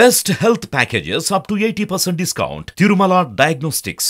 Best health packages up to 80% discount. Tirumala Diagnostics.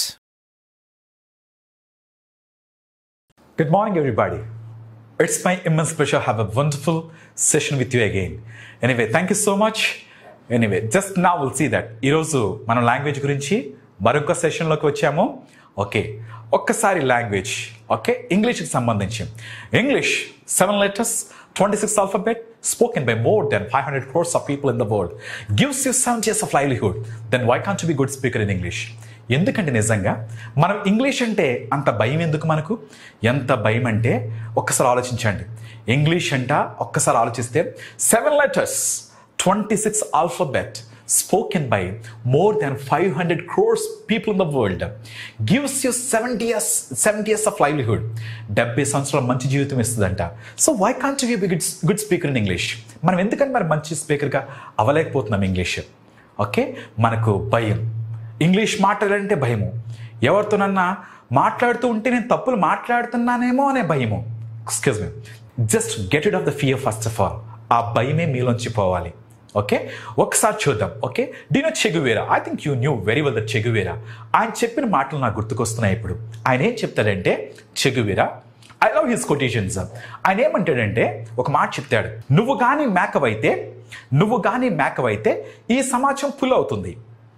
Good morning, everybody. It's my immense pleasure to have a wonderful session with you again. Anyway, thank you so much. Anyway, just now we'll see that ఈరోజు మనం language గురించి మరొక సెషన్లోకి వచ్చాము okay ఒక్కసారి language okay ఇంగ్లీష్కి సంబంధించి English seven letters twenty six alphabet spoken by more than five hundred crores of people in the world gives you seven years of livelihood then why can't be good speaker in English ఎందుకంటే నిజంగా మనం English అంటే అంత భయం ఎందుకు మనకు ఎంత భయం అంటే ఒక్కసారి ఆలోచించండి ఇంగ్లీష్ అంట ఒక్కసారి ఆలోచిస్తే seven letters twenty six alphabet spoken by more than five hundred crores people in the world gives you seventy years seventy years of livelihood డెబ్బై సంవత్సరాల మంచి జీవితం ఇస్తుందంట so why can't you be good good speaker in English మనం ఎందుకంటే మరి మంచి స్పీకర్గా అవ్వలేకపోతున్నాం ఇంగ్లీష్ ఓకే మనకు భయం ఇంగ్లీష్ మాట్లాడాలంటే భయము ఎవరితోనన్నా మాట్లాడుతూ ఉంటే నేను తప్పులు మాట్లాడుతున్నానేమో అనే భయము excuse me just get it off the fear first of all ఆ భయమే మీలోంచి పోవాలి ఓకే ఒకసారి చూద్దాం ఓకే డినో Che Guevara I think you knew very well the Che Guevara ఆయన చెప్పిన మాటలు నాకు గుర్తుకొస్తున్నాయి ఇప్పుడు ఆయన ఏం చెప్తాడంటే Che Guevara I love his quotations ఆయన ఏమంటాడంటే ఒక మాట చెప్తాడు నువ్వు కానీ మేకవైతే నువ్వు కానీ మేకవైతే ఈ సమాజం పుల్ అవుతుంది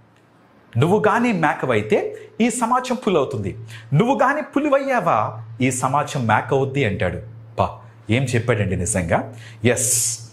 నువ్వు కానీ మేకవైతే ఈ సమాజం పుల్ అవుతుంది నువ్వు కానీ పులివయ్యావా ఈ సమాజం మేక అవుద్ది అంటాడు పా ఏం చెప్పాడండి నిజంగా ఎస్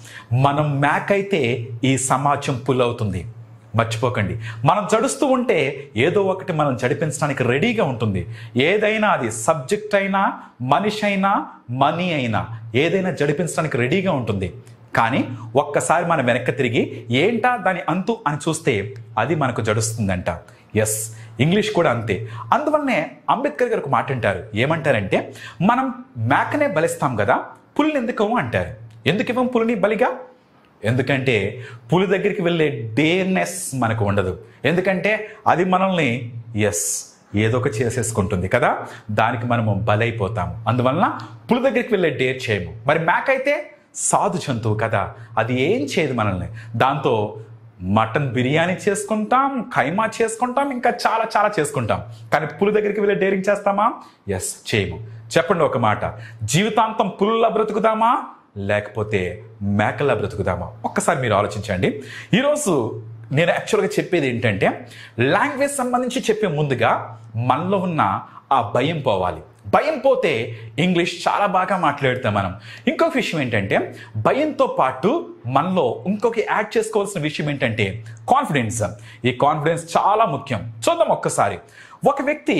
మనం మేక అయితే ఈ సమాజం పుల్ అవుతుంది మర్చిపోకండి మనం జడుస్తూ ఉంటే ఏదో ఒకటి మనం జడిపించడానికి రెడీగా ఉంటుంది ఏదైనా అది సబ్జెక్ట్ అయినా మనిషి అయినా మనీ అయినా ఏదైనా జడిపించడానికి రెడీగా ఉంటుంది కానీ ఒక్కసారి మనం వెనక్కి తిరిగి ఏంటా దాని అంతు అని చూస్తే అది మనకు జడుస్తుందంట ఎస్ ఇంగ్లీష్ కూడా అంతే అందువల్లనే అంబేద్కర్ గారు ఒక మాట అంటారు ఏమంటారంటే మనం మేకనే బలిస్తాం కదా పులిని ఎందుకు అంటారు ఎందుకు ఇవ్వం పులిని బలిగా ఎందుకంటే పులి దగ్గరికి వెళ్ళే డేర్నెస్ మనకు ఉండదు ఎందుకంటే అది మనల్ని ఎస్ ఏదో ఒక చేసేసుకుంటుంది కదా దానికి మనము బలైపోతాము అందువలన పులి దగ్గరికి వెళ్ళే డేర్ చేయము మరి మేక అయితే సాధు జంతువు కదా అది ఏం చేయదు మనల్ని దాంతో మటన్ బిర్యానీ చేసుకుంటాం ఖైమా చేసుకుంటాం ఇంకా చాలా చాలా చేసుకుంటాం కానీ పులి దగ్గరికి వెళ్ళి డేరింగ్ చేస్తామా ఎస్ చేయము చెప్పండి ఒక మాట జీవితాంతం పులులా బ్రతుకుదామా లేకపోతే మేకలా బ్రతుకుదామా ఒక్కసారి మీరు ఆలోచించండి ఈరోజు నేను యాక్చువల్గా చెప్పేది ఏంటంటే లాంగ్వేజ్ సంబంధించి చెప్పే ముందుగా మనలో ఉన్న ఆ భయం పోవాలి భయం పోతే ఇంగ్లీష్ చాలా బాగా మాట్లాడతాం మనం ఇంకొక విషయం ఏంటంటే భయంతో పాటు మనలో ఇంకొక యాడ్ చేసుకోవాల్సిన విషయం ఏంటంటే కాన్ఫిడెన్స్ ఈ కాన్ఫిడెన్స్ చాలా ముఖ్యం చూద్దాం ఒక్కసారి ఒక వ్యక్తి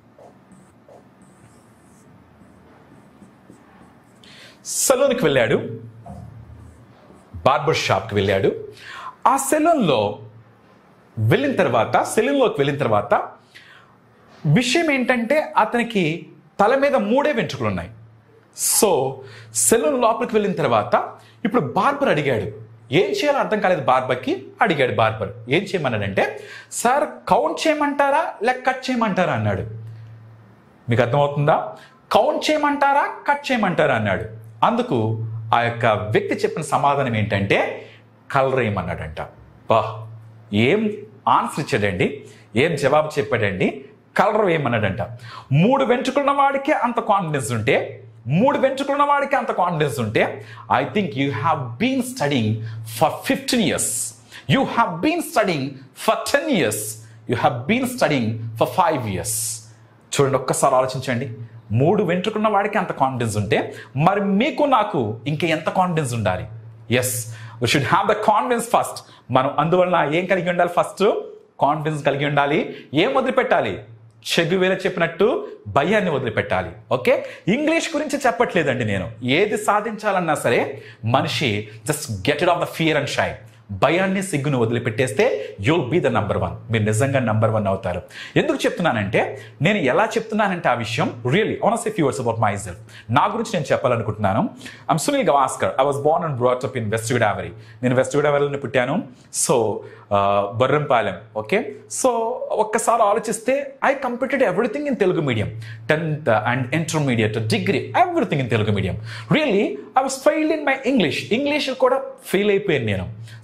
సెలూన్కి వెళ్ళాడు బార్బర్ షాప్కి వెళ్ళాడు ఆ సెలూన్లో వెళ్ళిన తర్వాత సెలూన్లోకి వెళ్ళిన తర్వాత విషయం ఏంటంటే అతనికి తల మీద మూడే వెంట్రుకలు ఉన్నాయి సో సెలూన్ లోపలికి వెళ్ళిన తర్వాత ఇప్పుడు బార్బర్ అడిగాడు ఏం చేయాలో అర్థం కాలేదు బార్బర్కి అడిగాడు బార్బర్ ఏం చేయమన్నాడంటే సార్ కౌంట్ చేయమంటారా లేక కట్ చేయమంటారా అన్నాడు మీకు అర్థమవుతుందా కౌంట్ చేయమంటారా కట్ చేయమంటారా అన్నాడు అందుకు ఆ యొక్క వ్యక్తి చెప్పిన సమాధానం ఏంటంటే కలర్ వేయమన్నాడంట బా ఏం ఆన్సర్ ఇచ్చాడండి ఏం జవాబు చెప్పాడండి కలర్ వేయమన్నాడంట మూడు వెంట్రుకున్న వాడికి అంత కాన్ఫిడెన్స్ ఉంటే మూడు వెంట్రుకున్న వాడికి అంత కాన్ఫిడెన్స్ ఉంటే I think you have been studying for fifteen years you have been studying for ten years you have been studying for five years చూడండి ఒక్కసారి ఆలోచించండి మూడు వెంట్రుకున్న వాడికి అంత కాన్ఫిడెన్స్ ఉంటే మరి మీకు నాకు ఇంకా ఎంత కాన్ఫిడెన్స్ ఉండాలి yes we should have the confidence first మనం అందువలన ఏం కలిగి ఉండాలి ఫస్ట్ కాన్ఫిడెన్స్ కలిగి ఉండాలి ఏం వదిలిపెట్టాలి చెగువేల చెప్పినట్టు భయాన్ని వదిలిపెట్టాలి ఓకే ఇంగ్లీష్ గురించి చెప్పట్లేదండి నేను ఏది సాధించాలన్నా సరే మనిషి just get it off the fear and shy భయాన్ని సిగ్గును వదిలిపెట్టేస్తే you'll be the number one మీరు నిజంగా నంబర్ వన్ అవుతారు ఎందుకు చెప్తున్నానంటే నేను ఎలా చెప్తున్నానంటే ఆ విషయం really honest if yours about my self నా గురించి నేను చెప్పాలనుకుంటున్నాను I'm Sunil Gavaskar I was born and brought up in West Godavari నేను వెస్ట్ గోదావరిలోనే పుట్టాను సో బొర్రంపాలెం ఓకే సో ఒక్కసారి ఆలోచిస్తే I completed everything in Telugu medium tenth and intermediate degree everything in Telugu medium really I was failed in my English English కూడా fail అయిపోయాను నేను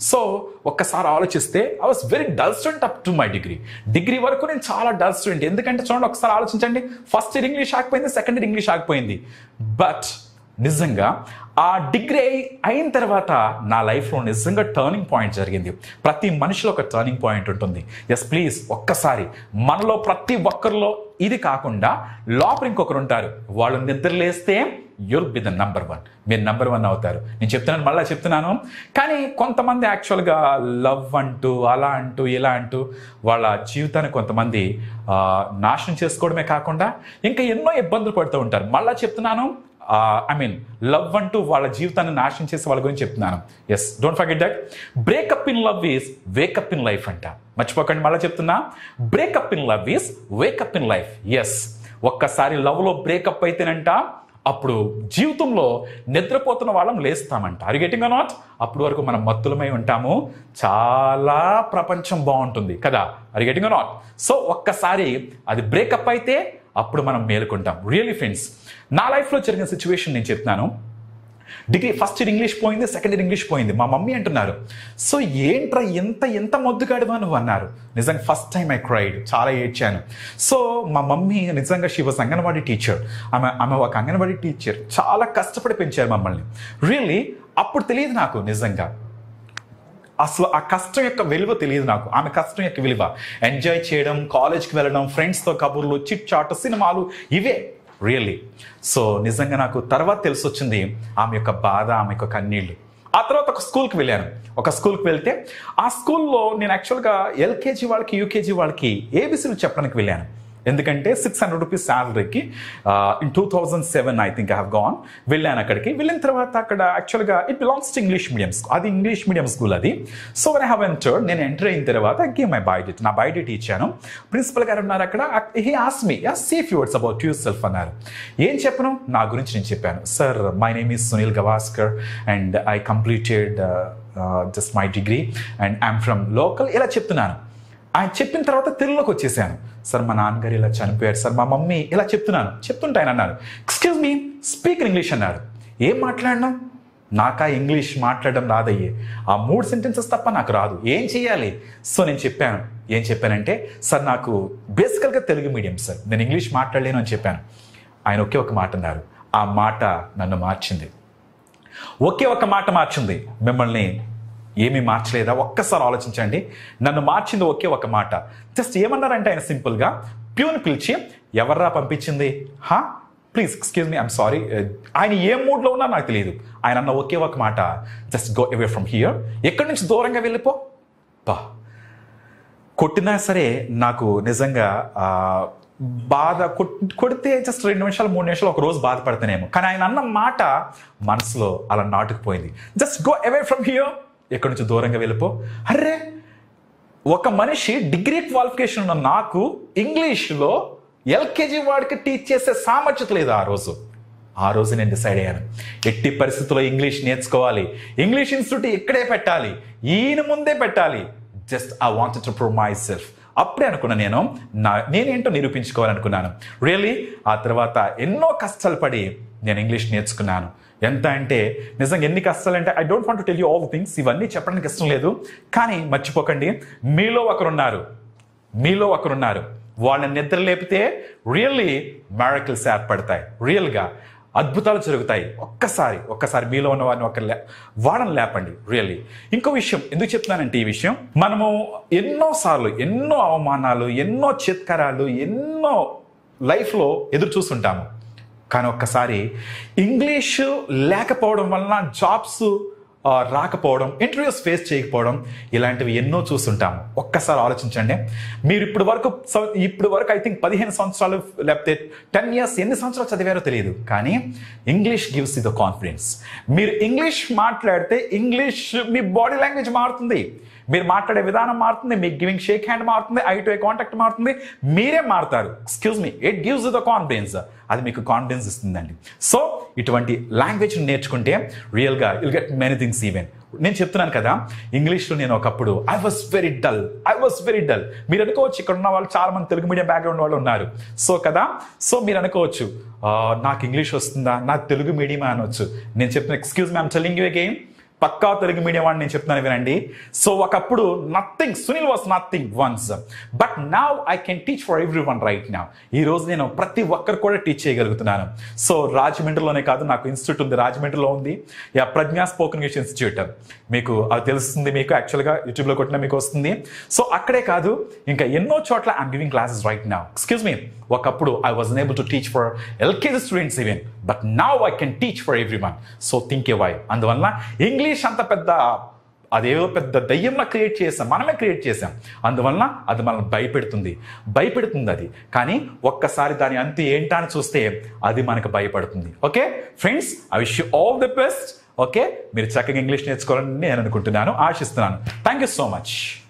so ఒక్కసారి ఆలోచిస్తే I was very dull student up to my degree degree వరకు నేను చాలా dull student ఎందుకంటే చూడండి ఒకసారి ఆలోచించండి ఫస్ట్ ఇయర్ ఇంగ్లీష్ ఆగిపోయింది సెకండ్ ఇయర్ ఇంగ్లీష్ ఆగిపోయింది బట్ నిజంగా ఆ డిగ్రీ అయిన తర్వాత నా లైఫ్లో నిజంగా టర్నింగ్ పాయింట్ జరిగింది ప్రతి మనిషిలో ఒక టర్నింగ్ పాయింట్ ఉంటుంది ఎస్ ప్లీజ్ ఒక్కసారి మనలో ప్రతి ఒక్కరిలో ఇది కాకుండా లోపల ఇంకొకరు ఉంటారు వాళ్ళు నిద్రలేస్తే you'll be the number one మీరు నంబర్ వన్ అవుతారు నేను చెప్తున్నాను మళ్ళీ చెప్తున్నాను కానీ కొంతమంది యాక్చువల్గా లవ్ అంటూ అలా అంటూ ఇలా అంటూ వాళ్ళ జీవితాన్ని కొంతమంది ఆ, నాశనం చేసుకోవడమే కాకుండా ఇంకా ఎన్నో ఇబ్బందులు పడుతూ ఉంటారు మళ్ళీ చెప్తున్నాను ఐ మీన్ లవ్ అంటూ వాళ్ళ జీవితాన్ని నాశనం చేసే వాళ్ళ గురించి చెప్తున్నాను yes don't forget that breakup in love is wake up in life అంట మర్చిపోకండి మళ్ళీ చెప్తున్నా breakup in love is wake up in life yes ఒక్కసారి లవ్లో బ్రేకప్ అయితేనంట అప్పుడు జీవితంలో నిద్రపోతున్న వాళ్ళం లేస్తామంట అరి గెటింగ్ నాట్ అప్పుడు వరకు మనం మత్తులమై ఉంటాము చాలా ప్రపంచం బాగుంటుంది కదా అరి గెటింగ్ నాట్ సో ఒక్కసారి అది బ్రేకప్ అయితే అప్పుడు మనం మేలుకుంటాం రియలీ ఫ్రెండ్స్ నా లైఫ్లో జరిగిన సిచ్యువేషన్ నేను చెప్తున్నాను డిగ్రీ ఫస్ట్ ఇయర్ ఇంగ్లీష్ పోయింది సెకండ్ ఇయర్ ఇంగ్లీష్ పోయింది మా మమ్మీ అంటున్నారు సో ఏంట్రా ఎంత ఎంత మొద్దుగాడువా నువ్వు అన్నారు నిజంగా ఫస్ట్ టైం ఐ క్రైడ్ చాలా ఏడ్చాను సో మా మమ్మీ నిజంగా షీ వాజ్ అంగన్వాడీ టీచర్ ఆమె ఆమె ఒక అంగన్వాడీ టీచర్ చాలా కష్టపడి పెంచారు మమ్మల్ని రియల్లీ అప్పుడు తెలియదు నాకు నిజంగా అసలు ఆ కష్టం యొక్క విలువ తెలియదు నాకు ఆమె కష్టం యొక్క విలువ ఎంజాయ్ చేయడం కాలేజ్కి వెళ్ళడం ఫ్రెండ్స్తో కబుర్లు చిట్ చాట్ సినిమాలు ఇవే రియల్లీ సో నిజంగా నాకు తర్వాత తెలిసి వచ్చింది ఆమె యొక్క బాధ ఆమె యొక్క కన్నీళ్ళు ఆ తర్వాత ఒక స్కూల్కి వెళ్ళాను ఒక స్కూల్కి వెళ్తే ఆ స్కూల్లో నేను యాక్చువల్గా ఎల్కేజీ వాళ్ళకి యూకేజీ వాళ్ళకి ఏబిసిలు చెప్పడానికి వెళ్ళాను ఎందుకంటే సిక్స్ హండ్రెడ్ రూపీస్ శాలరీకి in two thousand seven I think I have gone వెళ్ళాను అక్కడికి వెళ్ళిన తర్వాత అక్కడ యాక్చువల్గా it belongs to English medium school అది ఇంగ్లీష్ మీడియం స్కూల్ అది so one I have entered నేను ఎంటర్ అయిన తర్వాత గివ్ మై బయోడేట్ నా బయోడేట్ ఇచ్చాను ప్రిన్సిపల్ గారు ఉన్నారు అక్కడ he ask me ya safe words about yourself అన్నారు ఏం చెప్పను నా గురించి నేను చెప్పాను sir my name is Sunil Gavaskar and I completed just my degree and I'm from local ఇలా చెప్తున్నాను ఆయన చెప్పిన తర్వాత తెలుగులోకి వచ్చేసాను సార్ మా నాన్నగారు ఇలా చనిపోయారు సార్ మా మమ్మీ ఇలా చెప్తున్నాను చెప్తుంటే ఆయన అన్నారు ఎక్స్క్యూజ్ మీ స్పీక్ ఇంగ్లీష్ అన్నారు ఏం మాట్లాడినాం నాకా ఇంగ్లీష్ మాట్లాడడం రాదయ్యే ఆ మూడు సెంటెన్సెస్ తప్ప నాకు రాదు ఏం చేయాలి సో నేను చెప్పాను ఏం చెప్పానంటే సార్ నాకు బేసికల్గా తెలుగు మీడియం సార్ నేను ఇంగ్లీష్ మాట్లాడలేను అని చెప్పాను ఆయన ఒకే ఒక మాట అన్నారు ఆ మాట నన్ను మార్చింది ఒకే ఒక మాట మార్చింది మిమ్మల్ని ఏమీ మార్చలేదా ఒక్కసారి ఆలోచించండి నన్ను మార్చింది ఒకే ఒక మాట జస్ట్ ఏమన్నారంటే ఆయన సింపుల్గా ప్యూన్ పిలిచి ఎవర్రా పంపించింది హా please excuse me I'm sorry ఆయన ఏ మూడ్లో ఉన్నా నాకు తెలియదు ఆయన అన్న ఒకే ఒక మాట just go away from here ఎక్కడి నుంచి దూరంగా వెళ్ళిపో బా కొట్టినా సరే నాకు నిజంగా ఆ, బాధ కొట్- కొడితే జస్ట్ రెండు నిమిషాలు మూడు నిమిషాలు ఒక రోజు బాధపడతానేమో కానీ ఆయన అన్న మాట మనసులో అలా నాటుకుపోయింది just go away from here ఎక్కడి నుంచి దూరంగా వెళ్ళిపో అర్రే ఒక మనిషి డిగ్రీ క్వాలిఫికేషన్ ఉన్న నాకు ఇంగ్లీష్లో ఎల్కేజీ వాడికి టీచ్ చేసే సామర్థ్యత లేదు ఆ రోజు ఆ రోజు నేను డిసైడ్ అయ్యాను ఎట్టి పరిస్థితుల్లో ఇంగ్లీష్ నేర్చుకోవాలి ఇంగ్లీష్ ఇన్స్టిట్యూట్ ఇక్కడే పెట్టాలి ఈయన ముందే పెట్టాలి just I wanted to prove myself అప్పుడే అనుకున్నా నేను నా నేనేంటో నిరూపించుకోవాలనుకున్నాను రియలీ ఆ తర్వాత ఎన్నో కష్టాలు పడి నేను ఇంగ్లీష్ నేర్చుకున్నాను ఎంత అంటే నిజంగా ఎన్ని కష్టాలు అంటే I don't want tell you all things ఇవన్నీ చెప్పడానికి ఇష్టం లేదు కానీ మర్చిపోకండి మీలో ఒకరున్నారు మీలో ఒకరున్నారు వాళ్ళని నిద్ర లేపితే రియల్లీ మ్యారకిల్స్ ఏర్పడతాయి రియల్గా అద్భుతాలు జరుగుతాయి ఒక్కసారి ఒక్కసారి మీలో ఉన్న వారిని ఒక వాళ్ళని లేపండి రియల్లీ ఇంకో విషయం ఎందుకు చెప్తున్నానంటే ఈ విషయం మనము ఎన్నో సార్లు ఎన్నో అవమానాలు ఎన్నో చిత్కరాలు ఎన్నో లైఫ్లో ఎదురు చూస్తుంటాము కానీ ఒక్కసారి ఇంగ్లీష్ లేకపోవడం వలన జాబ్స్ ఆ, రాకపోవడం ఇంటర్వ్యూస్ ఫేస్ చేయకపోవడం ఇలాంటివి ఎన్నో చూస్తుంటాము ఒక్కసారి ఆలోచించండి మీరు ఇప్పుడు వరకు స- ఇప్పుడు వరకు ఐ థింక్ పదిహేను సంవత్సరాలు లేకపోతే టెన్ ఇయర్స్ ఎన్ని సంవత్సరాలు చదివారో తెలియదు కానీ English gives the the confidence మీరు ఇంగ్లీష్ మాట్లాడితే ఇంగ్లీష్ మీ బాడీ లాంగ్వేజ్ మారుతుంది మీరు మాట్లాడే విధానం మారుతుంది మీ గివింగ్ షేక్ హ్యాండ్ మారుతుంది ఐ టు ఐ కాంటాక్ట్ మారుతుంది మీరే మారుతారు excuse me it gives the confidence అది మీకు కాన్ఫిడెన్స్ ఇస్తుందండి సో ఇటువంటి లాంగ్వేజ్ నేర్చుకుంటే రియల్గా you'll get many things even నేను చెప్తున్నాను కదా ఇంగ్లీష్లో నేను ఒకప్పుడు I was very dull I was very dull మీరు అనుకోవచ్చు ఇక్కడ ఉన్న వాళ్ళు చాలా మంది తెలుగు మీడియం బ్యాక్గ్రౌండ్ వాళ్ళు ఉన్నారు సో కదా సో మీరు అనుకోవచ్చు "ఆ, నాకు ఇంగ్లీష్ వస్తుందా నాకు తెలుగు మీడియం అనొచ్చు నేను చెప్తున్న excuse ma'am telling you again పక్కా తెలుగు మీడియం వాడిని నేను చెప్తున్నాను వినండి సో ఒకప్పుడు nothing Sunil was nothing once but now I can teach for everyone right now ఈ రోజు నేను ప్రతి ఒక్కరు కూడా టీచ్ చేయగలుగుతున్నాను సో రాజమండ్రిలోనే కాదు నాకు ఇన్స్టిట్యూట్ ఉంది రాజమండ్రిలో ఉంది యా ప్రజ్ఞా స్పోకెన్ ఇంగ్లీష్ ఇన్స్టిట్యూట్ మీకు అది తెలుస్తుంది మీకు యాక్చువల్గా యూట్యూబ్లో కొట్టినా మీకు వస్తుంది సో అక్కడే కాదు ఇంకా ఎన్నో చోట్ల I'm giving classes right now excuse me ఒకప్పుడు I was able to teach for LKG students even but now I can teach for everyone so think a why అందువల్ల ఇంగ్లీష్ అంత పెద్ద అదేదో పెద్ద దయ్యంలా క్రియేట్ చేసాం మనమే క్రియేట్ చేసాం అందువలన అది మనల్ని భయపెడుతుంది భయపెడుతుంది అది కానీ ఒక్కసారి దాని అంతు ఏంటా అని చూస్తే అది మనకు భయపడుతుంది okay friends I wish you all the best okay మీరు చక్కగా ఇంగ్లీష్ నేర్చుకోవాలని నేను అనుకుంటున్నాను ఆశిస్తున్నాను థ్యాంక్ యూ సో మచ్